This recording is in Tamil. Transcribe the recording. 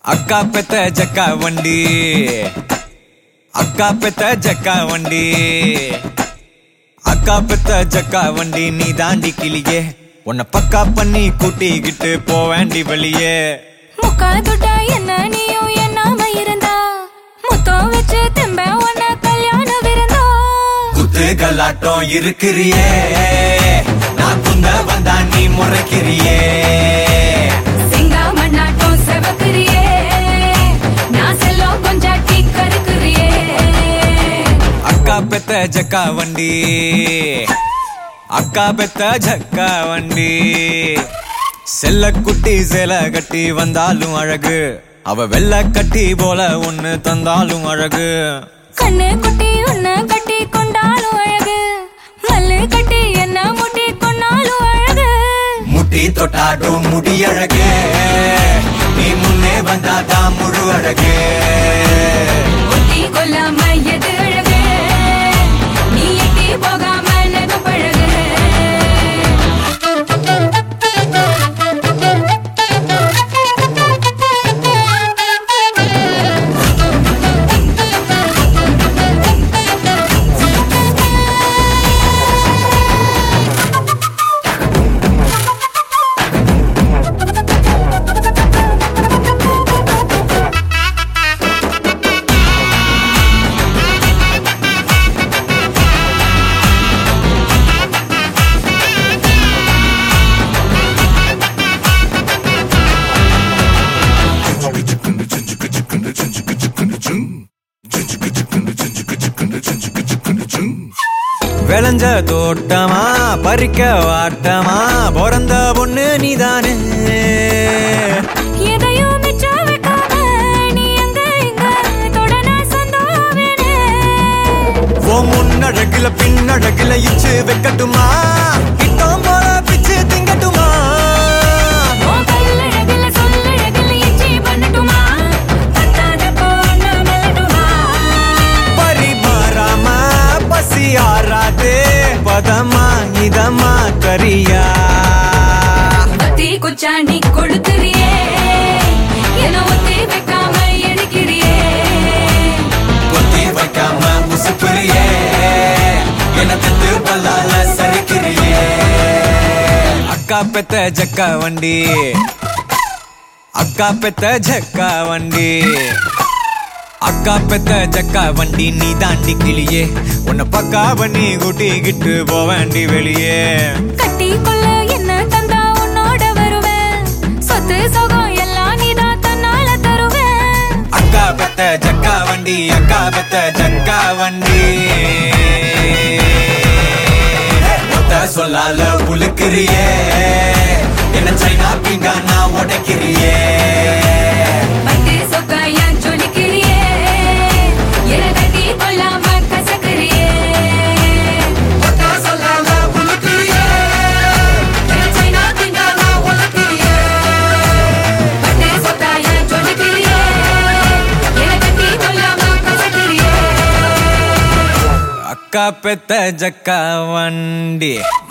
அக்கா பெத்த ஜக்கா வண்டி அக்கா பெத்த ஜக்கா வண்டி அக்கா பெத்த ஜக்கா வண்டி நீ தாண்டி கிளியே உன்னை பக்கா பண்ணி கூட்டிக்கிட்டு போவேண்டி வெளியே முக்கா துட்டா என்ன நீயும் என்னாம இருந்தா முத்தம் வச்சு தெம்ப உன்ன கல்யாண விருந்தா குத்து கல்லாட்டம் இருக்கிறியே நான் குந்த வந்தா நீ முறைக்கிறியே சிங்கா மண்ணாட்டம் செவக்குறியே நான் செல்லம் கொஞ்சாட்டி கருக்குறியே அக்கா பெத்த ஜக்கா வண்டி அக்கா பெத்த ஜக்கா வண்டி செல்ல குட்டி சேல கட்டி வந்தாலும் அழகு அவ வெள்ள கட்டி போல ஒண்ணு தந்தாலும் அழகு கண்ணு குட்டி உன்ன கட்டி கொண்டாலும் அழகு மல்லு கட்டி என்ன முட்டி கொண்டாலும் அழகு முட்டி தொட்டாடும் முடி அழகு நீ முன்னே வந்தாதான் முழு அழகு ஒட்டி கொல்லாம எது அழகு நீ எட்டி போகாம நெகு பழகு விளைஞ்ச தோட்டமா பறிக்க வாட்டமா பிறந்த பொண்ணு நீதானே எதையும் மிச்சம் வைக்காம நீ அங்க இங்க தொடன சொந்தமாவேனே ஓ முன்னழகுல பின்னழகுல இச்சு வைக்கட்டுமா கிட்டம் போல பிச்சு திங்கட்டுமா உன் பல்லழகுல சொல்லழகுல எச்சி பண்ணட்டுமா பத்தாத பொண்ண மெல்லட்டுமா பரிமாறாம பசி ஆறாதே பதமா இதமா கரியா ஒத்தி குச்சாண்டி கொளுத்துறியே என்ன ஒத்தி வைக்காம எடுக்கிறியே கொத்தி வைக்காம உசுப்புறியே என்ன தத்து பல்லால சரிக்கிறியே அக்கா பெத்த ஜக்கா வண்டி அக்கா பெத்த ஜக்கா வண்டி அக்கா பெத்த ஜக்கா வண்டி நீ தாண்டி கிளியே உன்னை பக்கா பண்ணி கூட்டிக்கிட்டு போவேண்டி வெளியே கட்டி கொள்ள என்ன தந்தா உன்னோட வருவேன் சொத்து சுகம் எல்லாம் நீதான் தன்னால தருவேன் அக்கா பெத்த ஜக்கா வண்டி அக்கா பெத்த ஜக்கா வண்டி மொத்த சொல்லால உழுக்கிறியே என்ன சைனா பீங்கா நான் உடைக்கிறியே பட்டு சொக்காயா ஜொலிக்கிறியே என கட்டி கொள்ளாம கசக்கிறியே மொத்த சொல்லால உழுக்கிறியே என சைனா திங்கா நான் உலக்கிறியே பட்டு சொக்காயா ஜொலிக்கிறியே என கட்டி கொள்ளாம கசக்கிறியே அக்கா பெத்த ஜக்கா வண்டி